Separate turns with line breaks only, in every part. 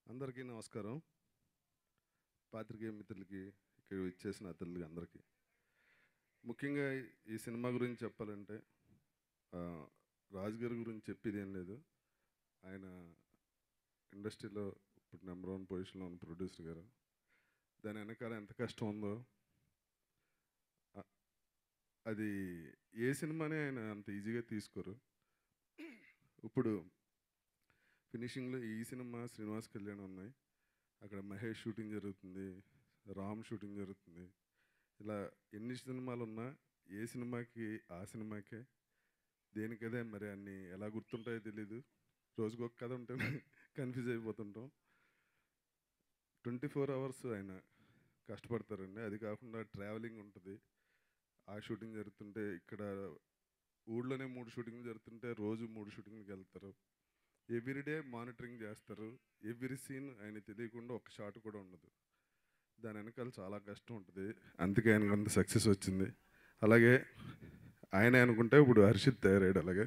అందరికీ నమస్కారం పాత్రికేయ మిత్రులకి ఇక్కడ ఇచ్చేసిన అతిథులకి అందరికీ ముఖ్యంగా ఈ సినిమా గురించి చెప్పాలంటే ఆ, రాజు గారి గురించి చెప్పేది ఏం లేదు ఆయన ఇండస్ట్రీలో ఇప్పుడు నెంబర్ వన్ పొజిషన్లో ఉన్న ప్రొడ్యూసర్ గారు దాని వెనకాల ఎంత కష్టం ఉందో ఆ- అది ఏ సినిమాని ఆయన అంత ఈజీగా తీసుకోరు ఇప్పుడు ఫినిషింగ్లో ఈ సినిమా శ్రీనివాస్ కళ్యాణ్ ఉన్నాయి అక్కడ మహేష్ షూటింగ్ జరుగుతుంది రామ్ షూటింగ్ జరుగుతుంది ఇలా ఎన్ని సినిమాలు ఉన్నా ఏ సినిమాకి ఆ సినిమాకే దేనికదే మరి అన్ని ఎలా గుర్తుంటాయో తెలీదు రోజుకు ఒక కథ ఉంటే కన్ఫ్యూజ్ అయిపోతుంటాం ట్వంటీ ఫోర్ అవర్స్ ఆయన కష్టపడతారండి అది కాకుండా ట్రావెలింగ్ ఉంటుంది ఆ షూటింగ్ జరుగుతుంటే ఇక్కడ ఊళ్ళోనే మూడు షూటింగ్లు జరుగుతుంటే రోజు మూడు షూటింగ్లకు వెళ్తారు ఎవ్రీడే మానిటరింగ్ చేస్తారు ఎవ్రీ సీన్ ఆయన తెలియకుండా ఒక షాట్ కూడా ఉండదు దాని వెనకాల చాలా కష్టం ఉంటుంది అందుకే ఆయనకు అంత సక్సెస్ వచ్చింది అలాగే ఆయన అనుకుంటే ఇప్పుడు హర్షిత్ తయారయ్యాడు అలాగే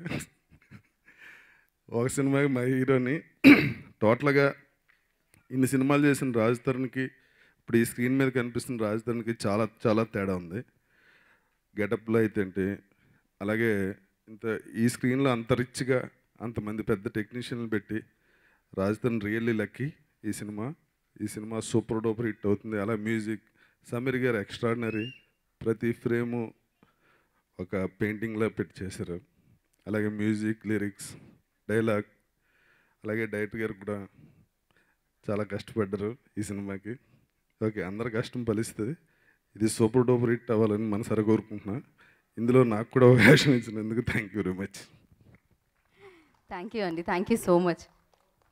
ఒక సినిమాకి మా హీరోని టోటల్గా ఇన్ని సినిమాలు చేసిన రాజ్ తరుణ్కి ఇప్పుడు ఈ స్క్రీన్ మీద కనిపిస్తున్న రాజ్ తరుణ్కి చాలా చాలా తేడా ఉంది గెటప్లో అయితే ఏంటి అలాగే ఇంత ఈ స్క్రీన్లో అంత రిచ్గా అంతమంది పెద్ద టెక్నీషియన్లు పెట్టి రాజధాని రియల్లీ లక్కీ ఈ సినిమా ఈ సినిమా సూపర్ డూపర్ హిట్ అవుతుంది అలా మ్యూజిక్ సమీర్ గారు ఎక్స్ట్రాడినరీ ప్రతి ఫ్రేము ఒక పెయింటింగ్లో పెట్టి చేశారు అలాగే మ్యూజిక్ లిరిక్స్ డైలాగ్ అలాగే డైరెక్టర్ గారు కూడా చాలా కష్టపడ్డారు ఈ సినిమాకి ఓకే అందరి కష్టం ఫలిస్తుంది ఇది సూపర్ డూపర్ హిట్ అవ్వాలని మనసారా కోరుకుంటున్నా ఇందులో నాకు కూడా అవకాశం ఇచ్చినందుకు thank you very much
thank you అండి థ్యాంక్ యూ సో మచ్